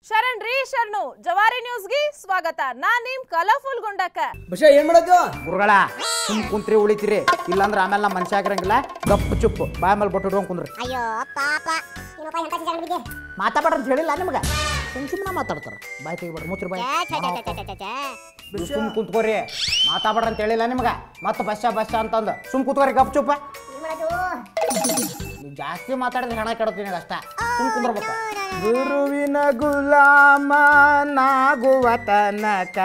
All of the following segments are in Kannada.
ಶರಣ್ ರೀ ಶರಣು ಜವಾರಿ ನ್ಯೂಸ್ಗೆ ಸ್ವಾಗತ ನಾನ್ ನಿಮ್ ಕಲರ್ಫುಲ್ ಗುಂಡಕ್ಕ ಬಶ ಏನ್ ಮಾಡೋದು ಗುರುಗಳ ಸುಮ್ ಕುಂತ್ರಿ ಉಳಿತೀರಿ ಇಲ್ಲಾಂದ್ರೆ ಆಮೇಲೆ ನಮ್ಮ ಮನುಷ್ಯ ಆಗಿರಂಗಿಲ್ಲ ಗಪ್ಪು ಚುಪ್ಪು ಬಾಯ ಮೇಲೆ ಬಟ್ಟು ಇಟ್ಕೊಂಡ್ ಕುಂದ್ರಿ ಅಯ್ಯೋ ಪಾಪ ಏನಪ್ಪ ಎಂತ ಜಗಳ ಬಿದ್ದೆ ಮಾತಾಡ್ರಿ ಅಂತ ಹೇಳಿಲ್ಲ ನಿಮ್ಗೆ ಸುಮ್ ಸುಮ್ಮನೆ ಮಾತಾಡ್ತಾರ ಬಾಯ್ ತೆಗಿಬೇಡ್ರಿ ಮುಚ್ಚ್ರಿ ಬಾಯ್ ಛೇ ಛೇ ಛೇ ಛೇ ಛೇ ಛೇ ನೀವು ಸುಮ್ ಕುಂತ್ಕೋರಿ ಮಾತಾಡ್ರಿ ಅಂತ ಹೇಳಿಲ್ಲ ನಿಮ್ಗೆ ಮತ್ತೆ ಬಸ್ಸ ಬಸ್ಸ ಅಂತಂದು ಸುಮ್ ಕುತ್ಕೋರಿ ಗಪ್ ಚುಪ್ಪ ಏನ್ ಮಾಡೋದು ನೀವು ಜಾಸ್ತಿ ಮಾತಾಡಿದ್ರೆ ಹೆಣ ಕೆಡ್ತೀನಿ ಅಷ್ಟ ಸುಮ್ ಕುಂದ್ರಬೇಕು ಗುರುವಿನ ಗುಲಾಮ ನಾಗುವ ತನಕ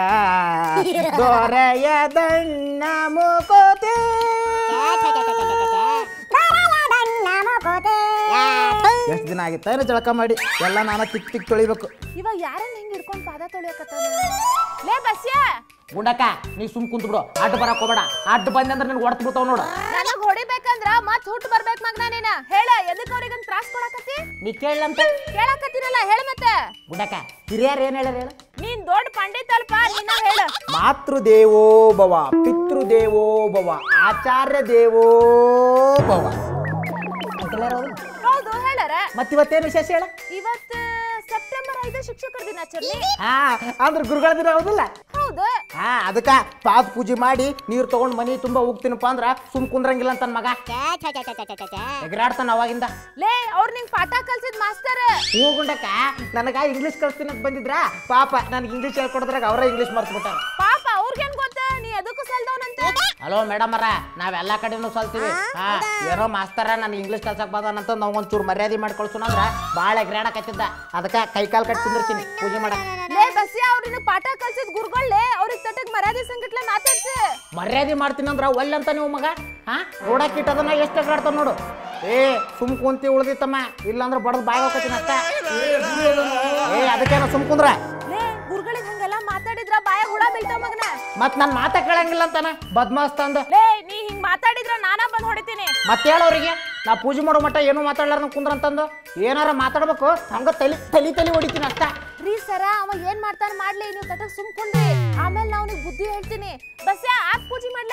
ದೊರೆಯದಣ್ಣ ಮುಕೋತಿ ಛೇ ಛೇ ಛೇ ಛೇ ಛೇ ಛೇ ಛೇ ಬರಲದಣ್ಣ ಮುಕುತಿ. ಯಾ, ಥು. ಎಷ್ಟು ದಿನ ಆಗಿತ್ತ ಏನೋ ಜಳಕ ಮಾಡಿ ಎಲ್ಲ ನಾನು ತಿಕ್ ತಿಕ್ ತೊಳಿಬೇಕು ಇವಾಗ ಯಾರನ್ನ ಹಿಂಗ್ ಹಿಡ್ಕೊಂಡ್ ಪಾದ ತೊಳಿಯಕತ್ತಾನ ಲೇ ಬಸ್ಯ ಗುಂಡಕ್ಕ ನೀ ಸುಮ್ ಕುಂತ್ ಬಿಡು ಅಡ್ಡ ಬರಕ್ ಹೋಗ್ಬೇಡ ಅಡ್ಡ ಬಂದೆ ಅಂದ್ರೆ ನಿನ್ಗೆ ಹೊಡ್ತು ಬಿಡ್ತಾವ ನೋಡು ನನಗ್ ಹೊಡಿಬೇಕಂದ್ರ ಮತ್ ಹುಟ್ಟು ಬರ್ಬೇಕ್ ಮಗ್ನ ನೀನ ಹೇಳ ಎದಕ್ ಅವ್ರಿಗಂತ ತ್ರಾಸ್ ಕೊಡಕತ್ತಿ ನೀ ಕೇಳಂತ ಕೇಳಕತ್ತೀನಲ್ಲ ಹೇಳ ಮತ್ತೆ ಗುಂಡಕ್ಕ ಹಿರಿಯರು ಏನ್ ಹೇಳ್ಯಾರ ಹೇಳು ನೀನ್ ದೊಡ್ಡ ಪಂಡಿತ್ ಅಲ್ಪ ನಿನ್ನ ಹೇಳ ಮಾತೃದೇವೋ ಭವ ಪಿತೃದೇವೋ ಭವ ಆಚಾರ್ಯ ದೇವೋ ಭವ ಅಂತ ಹೇಳ್ಯಾರ ಅವ್ರು. ಹೌದು ಹೇಳರ ಮತ್ತ್ ಇವತ್ತೇನು ವಿಶೇಷ ಹೇಳ ಇವತ್ತ ಸೆಪ್ಟೆಂಬರ್ ಐದು ಶಿಕ್ಷಕರ ದಿನಾಚರಣೆ ಹಾ ಅಂದ್ರೆ ಗುರುಗಳ ದಿನ ಹೌದಿಲ್ಲ ಹೌದು ಹಾ ಅದಕ್ಕ ಪಾದ ಪೂಜೆ ಮಾಡಿ ನೀರ್ ತಗೊಂಡ್ ಮನಿ ತುಂಬಾ ಹೋಗ್ತೀನಪ್ಪ ಅಂದ್ರ ಸುಮ್ ಕುಂದ್ರಂಗಿಲ್ಲ ಅಂತ ನನ್ ಮಗ ಛೇ ಛೇ ಛೇ ಛೇ ಛೇ ಛೇ ಛೇ ಎಗರಾಡ್ತಾನ ಅವಾಗಿಂದ ಲೇ ಅವ್ರು ನಿಂಗ್ ಪಾಠ ಕಲ್ಸಿದ್ ಮಾಸ್ತರ್ ಹೂ ಗುಂಡಕ್ಕ ನನಗ ಇಂಗ್ಲೀಷ್ ಕಲ್ಸ್ತೀನಿ ಅಂತ ಬಂದಿದ್ರ ಪಾಪ ನನ್ಗೆ ಇಂಗ್ಲೀಷ್ ಹೇಳ್ಕೊಡ್ದ್ರಾಗ ಅವರ ಇಂಗ್ಲೀಷ್ ಮರ್ತ್ಬಿಟ್ಟಾರ ಪಾಪ ಅವ್ರಿಗೇನ್ ಗೊತ್ತ ನೀ ಎದಕ್ಕೂ ಸಲ್ದವನಂತ ಹಲೋ ಮೇಡಮ್ ಅರ ನಾವ್ ಎಲ್ಲಾ ಕಡೆನೂ ಸಲ್ತೀವಿ ಹಾ ಏನೋ ಮಾಸ್ತರ ನನ್ ಇಂಗ್ಲೀಷ್ ಕಲ್ಸಕ್ ಬಂದಾನಂತ ನಾವ್ ಒಂಚೂರು ಮರ್ಯಾದೆ ಮಾಡಿ ಕಳ್ಸೋಣ ಅಂದ್ರ ಬಾಳ ಎಗರಾಡಕತ್ತಿದ್ದ ಅದಕ್ಕ ಕೈ ಕಾಲ್ ಕಟ್ ಕುಂದಿರ್ತೀನಿ ಪೂಜೆ ಮಾಡಕ್ ಲೇ ಬಸ್ಸಿ ಅವ್ರು ನಿನಗ್ ಪಾಠ ಕಲ್ಸಿದ್ ಗುರುಗಳೇ ಅವ್ರಿಗೆ ತಟಕ್ ಮರ್ಯಾದೆ ಸಂಗಟ್ಲೆ ಮಾತಾಡ್ಸಿ ಮರ್ಯಾದೆ ಮಾಡ್ತೀನಿ ಅಂದ್ರ ಒಲ್ಲೆ ಅಂತ ನೀವು ಮಗ ಹಾ ರೋಡಕ್ ಇಟ್ಟದನ್ನ ಎಷ್ಟು ಎಗರಾಡ್ತಾವ ನೋಡು ಏ ಸುಮ್ ಕುಂತಿ ಉಳ್ದಿತ್ತಮ್ಮ ಇಲ್ಲಾಂದ್ರ ಬಡದ್ ಬಾಯ್ ಹೋಗತ್ತೀನಿ ಅಷ್ಟ ಏ ಅದಕ್ಕೇನ ಸುಮ್ ಕುಂದ್ರ ಲೇ ಗುರುಗಳಿಗೆ ಹಂಗೆಲ್ಲ ಮಾತಾಡಿದ್ರ ಬಾಯ ಹುಳ ಬೀಳ್ತಾವ ಮಗನ ಮತ್ ನನ್ ಮಾತ ಕೇಳಂಗಿಲ್ಲ ಅಂತಾನ ಬದ್ಮಾಸ್ತ ಅಂದ ಲೇ ನೀ ಹಿಂಗ್ ಮಾತಾಡಿದ್ರ ನಾನಾ ಬಂದ್ ಹೊಡಿತೀನಿ ಮತ್ತೆ ಹೇಳೋರಿಗೆ ನಾ ಪೂಜೆ ಮಾಡೋ ಮಟ್ಟ ಏನು ಮಾತಾಡ್ಲಾರ್ದ ಕುಂದ್ರ ಅಂತಂದು ಏನಾರ ಮಾತಾಡ್ಬೇಕು ಹಂಗ ತಲಿ ತಲಿ ತಲಿ ಹೊಡಿತೀನಿ ಅಷ್ಟ ರೀ ಸರ ಅವ ಏನ್ ಮಾಡ್ತಾನ ಮಾಡ್ಲಿ ನೀವು ತಟಕ್ ಸುಮ್ಕೊಂಡ್ರಿ ಆಮೇಲೆ ನಾವ್ ನಿಗ್ ಬುದ್ಧಿ ಹೇಳ್ತೀನಿ ಬಸ್ಯ ಆಗ್ ಪೂಜೆ ಮಾಡ್ಲೆ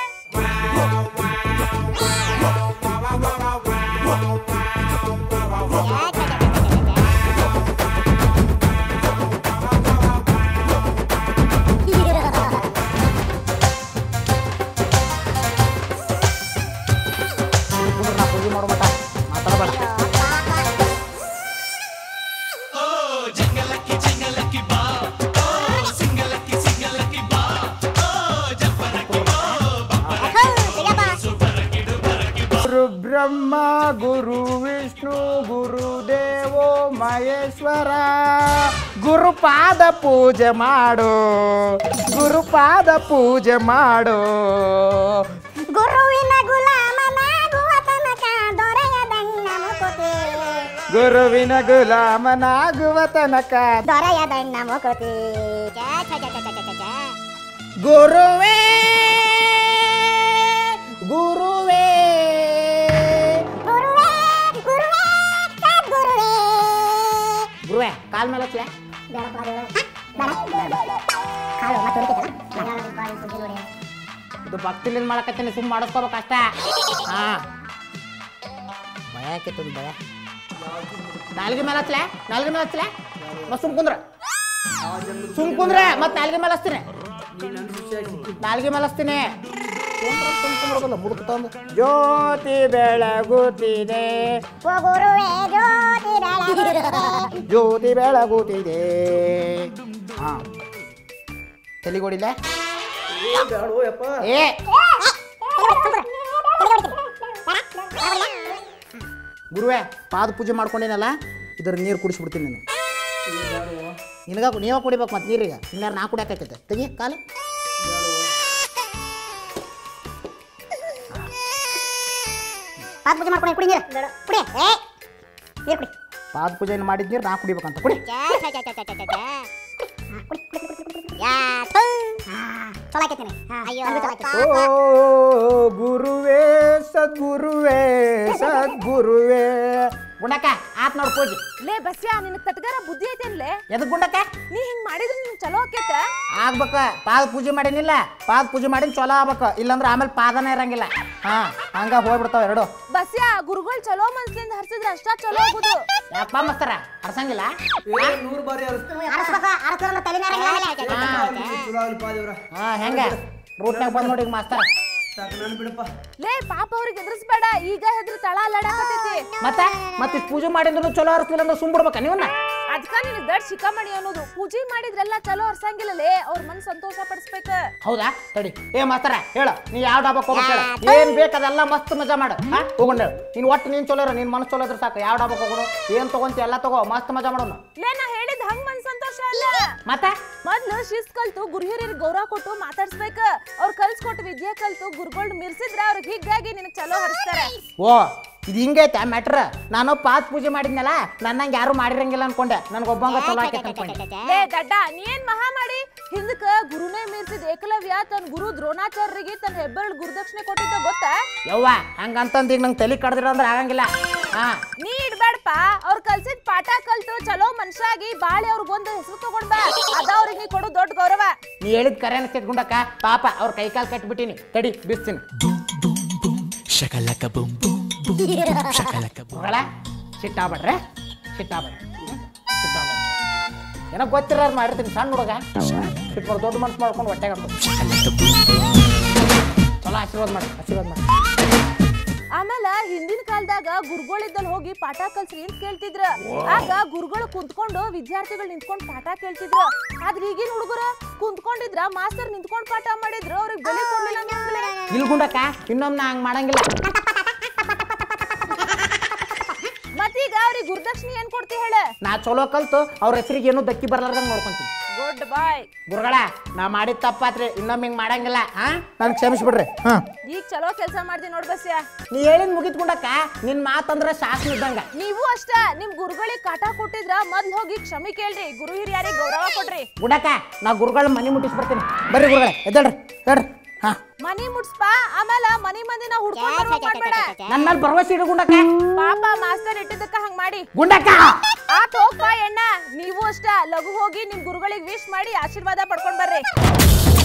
ಛೇ ಛೇ ಛೇ ಛೇ ಛೇ ಕುಂದ್ರ ನಾ ಪೂಜೆ ಮಾಡೋ ಮಟ್ಟ ಮಾತಾಡಬೇಡ ಗುರು ಬ್ರಹ್ಮ ಗುರು ವಿಷ್ಣು ಗುರು ದೇವೋ ಮಹೇಶ್ವರ ಗುರುಪಾದ ಪೂಜೆ ಮಾಡು ಗುರುಪಾದ ಪೂಜೆ ಮಾಡು ಗುರುವಿನ ಗುಲಾಮನಾಗುವ ತನಕ ದೊರೆಯದಣ್ಣ ಮುಕುತಿ ಗುರುವಿನ ಗುಲಾಮನಾಗುವ ತನಕ ದೊರೆಯದಣ್ಣ ಮುಕುತಿ ಛೇ ಛೇ ಛೇ ಛೇ ಛೇ ಛೇ ಛೇ ಗುರುವೇ ಗುರುವೇ ಗುರುವೇ ಗುರುವೇ ಸದ್ಗುರುವೇ ಗುರುವೇ ಕಾಲ್ ಮೇಲೆ ಹಚ್ಲೆ ಬೇಡಪ್ಪ ಅದು ಬೇಡ ಬೇಡ ಕಾಲು ಮತ್ತೆ ಹೊಡಿತೈತಲ್ಲ ಬೇಡ ಸುದ್ದಿ ನೋಡಿ ಇದು ಭಕ್ತಿಲಿಂದ ಮಾಡಕತ್ತೀನಿ ಸುಮ್ ಮಾಡಿಸ್ಕೋಬೇಕು ಅಷ್ಟ ಹಾ ಭಯ ಆಕೈತದ ಭಯ ನಾಲ್ಗೆ ಮೇಲೆ ಹಚ್ಲೆ ನಾಲ್ಗೆ ಮೇಲೆ ಹಚ್ಲೆ ಮತ್ ಸುಮ್ ಕುಂದ್ರ ಸುಮ್ ಕುಂದ್ರೆ ಮತ್ ನಾಲ್ಗೆ ಮೇಲೆ ಹಚ್ತೀನಿ ನಾಲ್ಗೆ ಮೇಲೆ ಹಚ್ತೀನಿ ಕುಂದ್ರ ಸುಮ್ ಕುಂದ್ರದಲ್ಲ ಮುಡುಕ್ ತಂದು ಜ್ಯೋತಿ ಬೆಳಗುತ್ತಿದೆ ಓ ಗುರುವೇ ಜ್ಯೋತಿ ಬೆಳಗುತ್ತಿದೆ ಜ್ಯೋತಿ ಬೆಳಗುತ್ತಿದೆ ಹಾ ತೆಲಿಗೊಡಿಲ್ಲ ಬೇಡೋ ಯಪ್ಪ ಏ ಗುರುವೇ ಪಾದ ಪೂಜೆ ಮಾಡ್ಕೊಂಡೇನಲ್ಲ ಇದ್ರ ನೀರು ಕುಡಿಸ್ಬಿಡ್ತೀನಿ ನೀನು ನಿನಗ ನೀವ ಕುಡಿಬೇಕು ಮತ್ತೆ ನೀರೀಗ ಇನ್ನಾರು ನಾ ಕುಡಿಯಾಕೈತೆ ತೆಗಿ ಕಾಲು ಪಾದ ಪೂಜೆ ಮಾಡ್ಕೊಂಡು ಕುಡಿ ನೀರು ಕುಡಿ ಏ ನೀರು ಕುಡಿ ಪಾದ ಪೂಜೆ ಮಾಡಿದ ನೀರು ನಾ ಕುಡಿಬೇಕಂತ ಕುಡಿ ಛೇ ಛೇ ಛೇ ಛೇ ಛೇ ಛೇ ಛೇ ಹಾ, ಕುಡಿ ಕುಡಿ ಕುಡಿ ಕುಡಿ ಕುಡಿ ಯಾ ಥು ಹಾ ಚಲೋ ಆಕೈತಿ ನೀನು ಅಯ್ಯೋ ಓ ಗುರುವೇ ಸದ್ಗುರುವೇ ಸದ್ಗುರುವೇ ಗುಂಡಕ್ಕ ಆತ್ ನೋಡ್ ಪೂಜೆ ಲೇ ಬಸ್ಯಾ ನಿನಗ್ ತಟ್ಗಾರ ಬುದ್ಧಿ ಐತೇನ್ಲೆ ಎದಕ್ ಗುಂಡಕ್ಕ ನೀ ಹಿಂಗ್ ಮಾಡಿದ್ರೆ ನಿನ್ ಚಲೋ ಆಕೇತ ಆಗ್ಬೇಕ ಪಾದ ಪೂಜೆ ಮಾಡಿನಿಲ್ಲ ಪಾದ ಪೂಜೆ ಮಾಡಿನ ಚಲೋ ಆಗ್ಬೇಕು ಇಲ್ಲಂದ್ರ ಆಮೇಲೆ ಪಾದನ ಇರಂಗಿಲ್ಲ ಹಾ ಹಂಗ ಹೋಗ್ಬಿಡ್ತಾವ ಎರಡು ಬಸ್ಯಾ ಗುರುಗಳು ಚಲೋ ಮನ್ಸ್ಲಿಂದ ಹರ್ಸಿದ್ರ ಅಷ್ಟ ಚಲೋ ಆಗುದು ಯಾಕ ಮಸ್ತಾರ ಅರ್ಸಂಗಿಲ್ಲ ಏ ನೂರು ಬಾರಿ ಅರಸ್ತು ಅರಸ್ಬೇಕು ಅರಸ್ಕೊಂಡ್ರೆ ತಲೆನೇ ಇರಂಗಿಲ್ಲ. ಚಲೋ ಆಗ್ಲಿಪ್ಪ ದೇವ್ರ ಹಾ ಹೆಂಗ ರೂಟ್ನಾಗ ಬಂದ್ ನೋಡಿ ಈಗ ಮಾಸ್ತರ ಸಾಕು ನಾನು ಬಿಡಪ್ಪ ಲೇ ಪಾಪ ಅವ್ರಿಗೆ ಎದುರಿಸ್ಬೇಡ ಈಗ ಹೆದ್ರ ತಳ ಅಲ್ಲಾಡಕತ್ತೈತಿ ಮತ್ತೆ ಮತ್ತೆ ಇಷ್ಟ್ ಪೂಜೆ ಮಾಡಿದ್ರು ಚಲೋ ಅರ್ಸ್ಲಿಲ್ಲ ಅಂದ್ರೆ ಸುಮ್ ಬಿಡ್ಬೇಕ ನೀವನ್ನ ಅದ್ಕ ನಿನಗ್ ದಡ್ ಶಿಖಾಮಣಿ ಅನ್ನೋದು ಪೂಜೆ ಮಾಡಿದ್ರೆಲ್ಲ ಚಲೋ ಅರ್ಸಂಗಿಲ್ಲ ಲೇ ಅವ್ರ ಮನ್ ಸಂತೋಷ ಪಡಿಸ್ಬೇಕ ಹೌದಾ ತಡಿ ಏ ಮಾಸ್ತರ ಹೇಳ ನೀ ಯಾವ ಡಾಬಾಕ್ ಹೋಗ್ಬೇಕು ಹೇಳ ಏನ್ ಬೇಕು ಅದೆಲ್ಲ ಮಸ್ತ್ ಮಜಾ ಮಾಡು ಹಾ ಹೋಗೋಣ ಹೇಳು ನೀನ್ ಒಟ್ಟು ನೀನ್ ಚಲೋ ಇರೋ ನಿನ್ ಮನಸ್ಸು ಚಲೋ ಇದ್ರೆ ಸಾಕು ಯಾವ ಡಾಬಾಕ್ ಹೋಗೋಣ ಏನ್ ತಗೊಂತಿ ಎಲ್ಲ ತಗೋ ಮಸ್ತ್ ಮಜಾ ಮಾಡೋಣ ಲೇ ನಾ ಹೇಳಿದ್ ಹಂಗ್ ಮನ್ ಸಂತೋಷ ಅಲ್ಲ ಮತ್ತೆ ಮೊದ್ಲು ಶಿಸ್ತ್ ಕಲ್ತು ಗುರು ಹಿರಿಯರಿಗೆ ಗೌರವ ಕೊಟ್ಟು ಮಾತಾಡ್ಸ್ಬೇಕ ಅವ್ರ ಕಲ್ಸ್ಕೊಟ್ಟು ವಿದ್ಯೆ ಕಲ್ತು ಗುರುಗಳ್ ಮಿರ್ಸಿದ್ರ ಅವ್ರಿಗೆ ಹೀಗಾಗಿ ನಿನಗ್ ಚಲೋ ಹರಿಸ್ತಾರ ಓ ಇದು ಹಿಂಗೈತೆ ಮ್ಯಾಟ್ರ್ ನಾನು ಪಾತ್ ಪೂಜೆ ಮಾಡಿದ್ನಲ್ಲ ನನ್ನಂಗೆ ಯಾರು ಮಾಡಿರಂಗಿಲ್ಲ ಅನ್ಕೊಂಡೆ ನನ್ಗೊಬ್ಬಂಗ ಚಲೋ ಆಕೈತೆ ಅನ್ಕೊಂಡೆ ಲೇ ದಡ್ಡ ನೀ ಏನ್ ಮಹಾ ಮಾಡಿ ಹಿಂದಕ್ಕ ಗುರುನೇ ಮೀರ್ಸಿದ ಏಕಲವ್ಯ ತನ್ನ ಗುರು ದ್ರೋಣಾಚಾರ್ಯರಿಗೆ ತನ್ನ ಹೆಬ್ಬೆರಳು ಗುರುದಕ್ಷಿಣೆ ಕೊಟ್ಟಿದ್ದ ಗೊತ್ತಾ ಯವ್ವ ಹಂಗಂತಂದು ಈಗ ನಂಗೆ ತಲೆ ಕಡ್ದಿರ ಅಂದ್ರೆ ಆಗಂಗಿಲ್ಲ ಹಾ ನೀ ಇಡ್ಬೇಡಪ್ಪ ಅವ್ರ ಕಲ್ಸಿದ್ ಪಾಠ ಕಲ್ತು ಚಲೋ ಮನುಷ್ಯ ಆಗಿ ಬಾಳೆ ಅವ್ರ ಬಂದು ಹೆಸರು ತಗೊಂಡ್ ಬಾ ಅದ ಅವ್ರಿಗೆ ನೀ ಕೊಡು ದೊಡ್ಡ ಗೌರವ ನೀ ಹೇಳಿದ ಕರೆ ಅನಿಸ್ತೈತೆ ಗುಂಡಕ್ಕ ಪಾಪ ಅವ್ರ ಕೈ ಕಾಲು ಕಟ್ಬಿಟ್ಟಿನಿ ತಡಿ ಬಿಸ್ತೀನಿ Shakalaka boom boom boom boom shakalaka boom. ಮಗಳ ಸಿಟ್ಟಾಗ್ಬೇಡ್ರೆ ಸಿಟ್ಟಾಗ್ಬೇಡ್ರಿ ಸಿಟ್ಟಾಗ್ಬೇಡ್ರಿ ಏನೋ ಗೊತ್ತಿರೋದು ಮಾಡಿರ್ತೀನಿ ಸಣ್ಣ ಹುಡುಗ ಸಿಟ್ಟು ದೊಡ್ಡ ಮನ್ಸು ಮಾಡ್ಕೊಂಡು ಹೊಟ್ಟೆ ಕಟ್ಕೊಂಡು Shakalaka boom boom. ಚಲೋ ಆಶೀರ್ವಾದ ಮಾಡಿ ಆಶೀರ್ವಾದ ಮಾಡಿ ಆಮೇಲೆ ಹಿಂದಿನ ಕಾಲದಾಗ ಗುರುಗಳಿದ್ದಲ್ಲಿ ಹೋಗಿ ಪಾಠ ಕಲ್ಸ್ರಿ ಅಂತ ಕೇಳ್ತಿದ್ರ ಆಗ ಗುರುಗಳು ಕುಂತ್ಕೊಂಡು ವಿದ್ಯಾರ್ಥಿಗಳು ನಿಂತ್ಕೊಂಡು ಪಾಠ ಕೇಳ್ತಿದ್ರು ಆದ್ರೆ ಈಗಿನ ಹುಡುಗರು ಕುಂತ್ಕೊಂಡಿದ್ರ ಮಾಸ್ತರ್ ನಿಂತ್ಕೊಂಡು ಪಾಠ ಮಾಡಿದ್ರು ಅವ್ರಿಗೆ ಬೆಲೆ ಕೊಡ್ಲಿಲ್ಲ ಅಂದ್ರೆ ಇಲ್ಲಿ ಗುಂಡಕ್ಕ ಇನ್ನೊಮ್ಮೆ ನಾ ಹಂಗೆ ಮಾಡಂಗಿಲ್ಲ ಮತ್ತೀಗ ಅವ್ರಿಗೆ ಗುರುದಕ್ಷಿಣೆ ಏನ್ ಕೊಡ್ತಿ ಹೇಳ ನಾ ಚಲೋ ಕಲ್ತು ಅವ್ರ ಹೆಸರಿಗೆ ಏನೂ ದಕ್ಕಿ ಬರ್ಲಾರ್ದಂಗೆ ನೋಡ್ಕೊಂತೀನಿ ಗುಡ್ ಬಾಯ್ ಗುರುಗಳ ನಾ ಮಾಡಿದ ತಪ್ಪಾತ್ರಿ ಇನ್ನೊಮ್ಮೆ ಹಿಂಗೆ ಮಾಡಂಗಿಲ್ಲ ಹಾ ನನ್ ಕ್ಷಮಿಸ್ಬಿಡ್ರಿ ಹಾ ಈಗ ಚಲೋ ಕೆಲಸ ಮಾಡ್ದಿ ನೋಡ್ ಬಸ್ಯ ನೀ ಹೇಳಿದ್ ಮುಗಿತ್ಕೊಂಡಕ್ಕ ನಿನ್ ಮಾತಂದ್ರ ಶಾಸನ ಇದ್ದಂಗ ನೀವು ಅಷ್ಟ ನಿಮ್ ಗುರುಗಳಿಗೆ ಕಾಟ ಕೊಟ್ಟಿದ್ರ ಮೊದ್ಲು ಹೋಗಿ ಕ್ಷಮೆ ಕೇಳ್ರಿ ಗುರು ಹಿರಿಯರಿಗೆ ಗೌರವ ಕೊಡ್ರಿ ಗುಡಕ್ಕ ನಾ ಗುರುಗಳ ಮನಿ ಮುಟ್ಟಿಸ್ಬಿಡ್ತೀನಿ ಬರ್ರಿ ಗುರುಗಳ ಎದ್ದೇಳ್ರಿ ಹೇಳ್ರಿ ಹಾ ಮನಿ ಮುಟ್ಸ್ಪ ಆಮೇಲೆ ಮನಿ ಮಂದಿನ ಹುಡ್ಕೊಂಡ್ ಮಾಡ್ಬೇಡ ನನ್ನ ಮೇಲೆ ಭರವಸೆ ಇಡು ಗುಂಡಕ್ಕ ಪಾಪ ಮಾಸ್ತರ್ ಇಟ್ಟಿದ್ದಕ್ಕ ಹಂಗ್ ಮಾಡಿ ಗುಂಡಕ್ಕ ಆತ್ ಹೋಗ್ಪ ಎಣ್ಣ ನೀವು ಅಷ್ಟ ಲಘು ಹೋಗಿ ನಿಮ್ ಗುರುಗಳಿಗೆ ವಿಶ್ ಮಾಡಿ ಆಶೀರ್ವಾದ ಪಡ್ಕೊಂಡ್ ಬರ್ರಿ